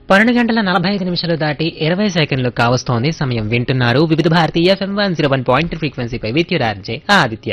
పన్నెండు గంటల నలభై ఐదు నిమిషాలు దాటి ఇరవై సెకండ్లు కావస్తోంది సమయం వింటున్నారు Vividh Bharati FM one zero one point ఫ్రీక్వెన్సీపై విద్యురార్జే ఆదిత్య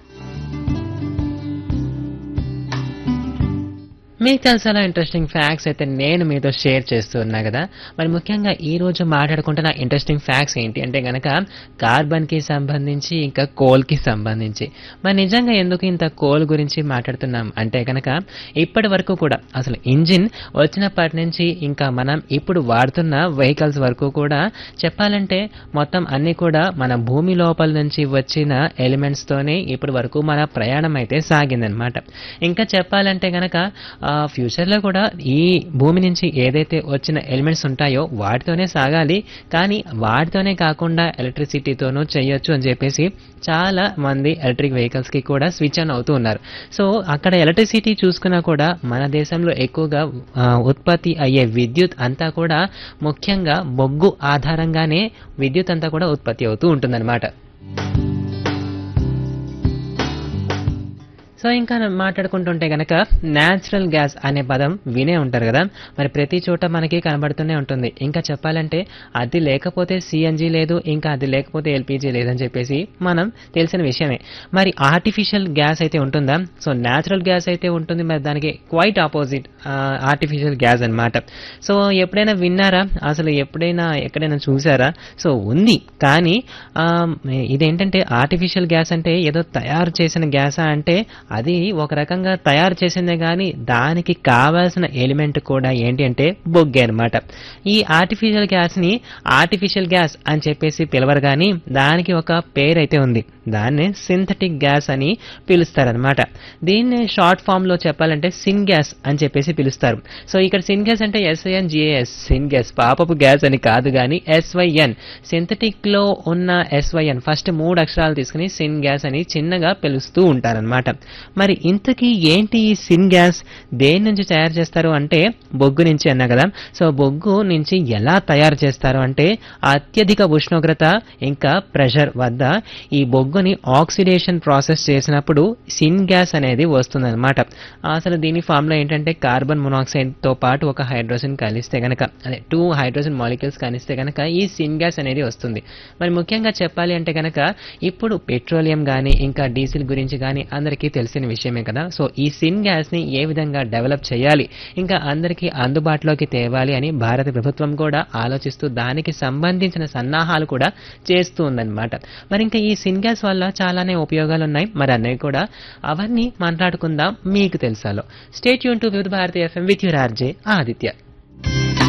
మీకు తెలిసిన ఇంట్రెస్టింగ్ ఫ్యాక్ట్స్ అయితే నేను మీతో షేర్ చేస్తూ ఉన్నా కదా మరి ముఖ్యంగా ఈ రోజు మాట్లాడుకుంటున్న ఇంట్రెస్టింగ్ ఫ్యాక్ట్స్ ఏంటి అంటే గనక కార్బన్ కి సంబంధించి ఇంకా కోల్ కి సంబంధించి మరి నిజంగా ఎందుకు ఇంత కోల్ గురించి మాట్లాడుతున్నాం అంటే గనక ఇప్పటి వరకు కూడా అసలు ఇంజిన్ వచ్చినప్పటి నుంచి ఇంకా మనం ఇప్పుడు వాడుతున్న వెహికల్స్ వరకు కూడా చెప్పాలంటే మొత్తం అన్ని కూడా మన భూమి లోపల నుంచి వచ్చిన ఎలిమెంట్స్ తోనే ఇప్పటి వరకు మన ప్రయాణం అయితే సాగిందనమాట ఇంకా చెప్పాలంటే గనక ఫ్యూచర్ లో కూడా ఈ భూమి నుంచి ఏదైతే వచ్చిన ఎలిమెంట్స్ ఉంటాయో వాటితోనే సాగాలి కానీ వాటితోనే కాకుండా ఎలక్ట్రిసిటీతోనూ చేయొచ్చు అని చెప్పేసి చాలా మంది ఎలక్ట్రిక్ వెహికల్స్ కి కూడా స్విచ్ ఆన్ అవుతూ ఉన్నారు సో అక్కడ ఎలక్ట్రిసిటీ చూసుకున్నా కూడా మన దేశంలో ఎక్కువగా ఆ, ఉత్పత్తి అయ్యే విద్యుత్ అంతా కూడా ముఖ్యంగా బొగ్గు ఆధారంగానే విద్యుత్ అంతా కూడా ఉత్పత్తి అవుతూ ఉంటుందన్నమాట సో ఇంకా మాట్లాడుకుంటుంటే గనక న్యాచురల్ గ్యాస్ అనే పదం వినే ఉంటారు కదా మరి ప్రతి చోట మనకి కనబడుతూనే ఉంటుంది ఇంకా చెప్పాలంటే అది లేకపోతే సిఎన్జి లేదు ఇంకా అది లేకపోతే ఎల్పిజి లేదని చెప్పేసి మనం తెలిసిన విషయమే మరి ఆర్టిఫిషియల్ గ్యాస్ అయితే ఉంటుందా సో న్యాచురల్ గ్యాస్ అయితే ఉంటుంది మరి దానికి క్వైట్ ఆపోజిట్ ఆర్టిఫిషియల్ గ్యాస్ అన్నమాట సో ఎప్పుడైనా విన్నారా అసలు ఎప్పుడైనా ఎక్కడైనా చూసారా సో ఉంది కానీ ఆ, ఇదేంటంటే ఆర్టిఫిషియల్ గ్యాస్ అంటే ఏదో తయారు చేసిన గ్యాసా అంటే అది ఒక రకంగా తయారు చేసిందే కానీ దానికి కావాల్సిన ఎలిమెంట్ కూడా ఏంటి అంటే బొగ్గే అనమాట ఈ ఆర్టిఫిషియల్ గ్యాస్ ని ఆర్టిఫిషియల్ గ్యాస్ అని చెప్పేసి పిలవరు కానీ దానికి ఒక పేరు అయితే ఉంది దాన్ని సింథటిక్ గ్యాస్ అని పిలుస్తారనమాట దీన్ని షార్ట్ ఫామ్ లో చెప్పాలంటే సిన్ గ్యాస్ అని చెప్పేసి పిలుస్తారు సో ఇక్కడ సిన్ గ్యాస్ అంటే ఎస్ఐఎన్ జిఏఎస్ సిన్ గ్యాస్ పాపపు గ్యాస్ అని కాదు కానీ ఎస్వైఎన్ సింథటిక్ లో ఉన్న ఎస్వైఎన్ ఫస్ట్ మూడు అక్షరాలు తీసుకుని సిన్ గ్యాస్ అని చిన్నగా పిలుస్తూ ఉంటారనమాట మరి ఇంతకీ ఏంటి ఈ సిన్ గ్యాస్ దేని నుంచి తయారు చేస్తారు అంటే బొగ్గు నుంచి అన్నా కదా సో బొగ్గు నుంచి ఎలా తయారు చేస్తారు అంటే అత్యధిక ఉష్ణోగ్రత ఇంకా ప్రెషర్ వద్ద ఈ బొగ్గుని ఆక్సిడేషన్ ప్రాసెస్ చేసినప్పుడు సిన్ గ్యాస్ అనేది వస్తుందన్నమాట అసలు దీని ఫార్ములా ఏంటంటే కార్బన్ మొనాక్సైడ్ తో పాటు ఒక హైడ్రోజన్ కలిస్తే గనక అదే టూ హైడ్రోజన్ మాలిక్యూల్స్ కలిస్తే గనక ఈ సిన్ గ్యాస్ అనేది వస్తుంది మరి ముఖ్యంగా చెప్పాలి అంటే గనక ఇప్పుడు పెట్రోలియం కానీ ఇంకా డీజిల్ గురించి కానీ అందరికీ తెలిసిన విషయమే కదా సో ఈ సిన్ గ్యాస్ ని ఏ విధంగా డెవలప్ చేయాలి ఇంకా అందరికీ అందుబాటులోకి తేవాలి అని భారత ప్రభుత్వం కూడా ఆలోచిస్తూ దానికి సంబంధించిన సన్నాహాలు కూడా చేస్తూ ఉందన్నమాట మరి ఇంకా ఈ సిన్ గ్యాస్ వల్ల చాలానే ఉపయోగాలు ఉన్నాయి మరి అన్నవి కూడా అవన్నీ మాట్లాడుకుందాం మీకు తెలుసాలో స్టేట్ యూన్ to Vividh Bharati FM with your RJ Aditya